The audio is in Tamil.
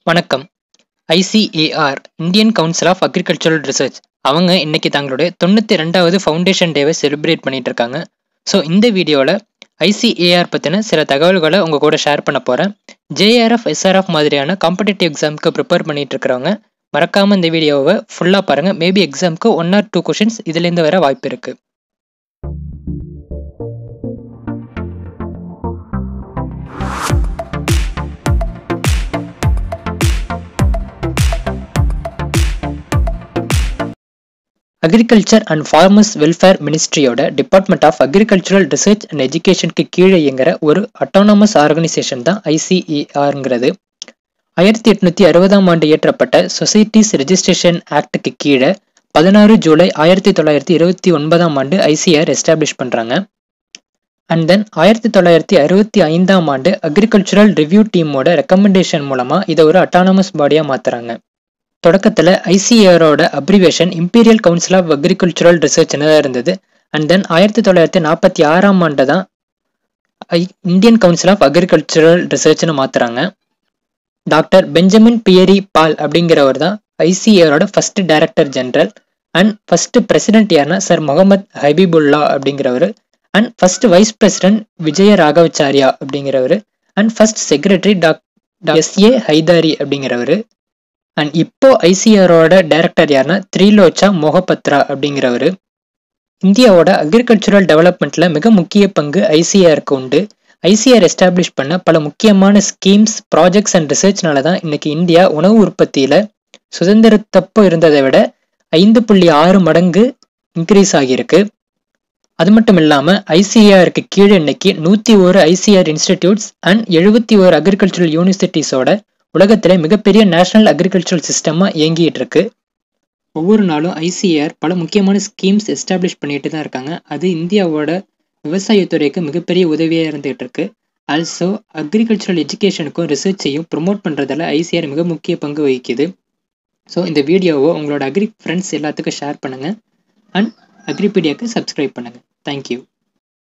வணக்கம் ICAR Indian council of agricultural research அவங்க இன்னைக்கு தங்களுடைய தொண்ணூற்றி ரெண்டாவது ஃபவுண்டேஷன் டேவை செலிப்ரேட் பண்ணிட்டு இருக்காங்க ஸோ இந்த வீடியோவில் ஐசிஏஆர் பற்றின சில தகவல்களை உங்கள் கூட ஷேர் பண்ண போகிறேன் ஜேஆர்எஃப் எஸ்ஆர்எஃப் மாதிரியான காம்படிட்டிவ் எக்ஸாமுக்கு ப்ரிப்பேர் பண்ணிட்டு இருக்கிறவங்க மறக்காமல் இந்த வீடியோவை ஃபுல்லாக பாருங்கள் மேபி எக்ஸாமுக்கு ஒன் ஆர் டூ கொஷின்ஸ் இதுலேருந்து வர வாய்ப்பு இருக்குது அக்ரிகல்ச்சர் அண்ட் ஃபார்மர்ஸ் வெல்ஃபேர் மினிஸ்ட்ரியோட department of agricultural research and எஜுகேஷனுக்கு கீழே இயங்குற ஒரு அட்டானமஸ் ஆர்கனைசேஷன் தான் ஐசிஇஆருங்கிறது ஆயிரத்தி எட்நூத்தி அறுபதாம் ஆண்டு இயற்றப்பட்ட சொசைட்டிஸ் ரெஜிஸ்ட்ரேஷன் ஆக்டுக்கு கீழே பதினாறு ஜூலை ஆயிரத்தி தொள்ளாயிரத்தி இருபத்தி ஒன்பதாம் ஆண்டு ஐசிஆர் எஸ்டாப்ளிஷ் பண்ணுறாங்க அண்ட் தென் ஆயிரத்தி தொள்ளாயிரத்தி அறுபத்தி ஐந்தாம் ஆண்டு அக்ரிகல்ச்சரல் ரிவ்யூ டீமோட ரெக்கமெண்டேஷன் மூலமாக இதை ஒரு அட்டானமஸ் பாடியாக மாற்றுறாங்க தொடக்கத்தில் ஐசிஏஆரோட abbreviation imperial council of agricultural ரிசர்ச்னு தான் இருந்தது அண்ட் தென் ஆயிரத்தி தொள்ளாயிரத்தி நாற்பத்தி ஆறாம் ஆண்டு தான் I Indian council of agricultural ரிசர்ச்னு மாற்றுறாங்க டாக்டர் பெஞ்சமின் பியரி பால் அப்படிங்கிறவர் தான் ஐசிஏஆரோட first director general and first president யாருன்னா சார் முகமது ஹபீபுல்லா அப்படிங்கிறவர் and first vice president Vijaya Raghavachariar அப்படிங்கிறவர் and first secretary doctor S A Hydari அப்படிங்கிறவர் அண்ட் இப்போ ஐசிஆரோட டைரக்டர் யாருன்னா த்ரீலோச்சா மொஹபத்ரா அப்படிங்கிறவர் இந்தியாவோட அக்ரிகல்ச்சுரல் டெவலப்மெண்ட்ல மிக முக்கிய பங்கு ஐசிஆருக்கு உண்டு ஐசிஆர் எஸ்டாப்ளிஷ் பண்ண பல முக்கியமான ஸ்கீம்ஸ் ப்ராஜெக்ட்ஸ் அண்ட் ரிசர்ச்னால தான் இன்னைக்கு இந்தியா உணவு உற்பத்தியில சுதந்திரத்தப்போ இருந்ததை விட ஐந்து புள்ளி ஆறு மடங்கு இன்க்ரீஸ் ஆகியிருக்கு அது மட்டும் இல்லாமல் ஐசிஆருக்கு கீழே இன்னைக்கு நூற்றி ஒரு ஐசிஆர் இன்ஸ்டிடியூட்ஸ் அண்ட் எழுபத்தி ஒரு அக்ரிகல்ச்சரல் யூனிவர்சிட்டிஸோட உலகத்தில் மிகப்பெரிய நேஷனல் அக்ரிகல்ச்சரல் சிஸ்டமாக இயங்கிட்டு இருக்கு ஒவ்வொரு நாளும் ஐசிஆர் பல முக்கியமான ஸ்கீம்ஸ் எஸ்டாப்ளிஷ் பண்ணிட்டு தான் இருக்காங்க அது இந்தியாவோட விவசாயத்துறைக்கு மிகப்பெரிய உதவியாக இருந்துகிட்டு இருக்கு ஆல்சோ அக்ரிகல்ச்சரல் எஜுகேஷனுக்கும் ரிசர்ச்சையும் ப்ரொமோட் பண்ணுறதுல ஐசிஆர் மிக முக்கிய பங்கு வகிக்குது ஸோ இந்த வீடியோவை உங்களோட அக்ரி ஃப்ரெண்ட்ஸ் எல்லாத்துக்கும் ஷேர் பண்ணுங்கள் அண்ட் அக்ரிபீடியாவுக்கு சப்ஸ்கிரைப் பண்ணுங்கள் தேங்க்யூ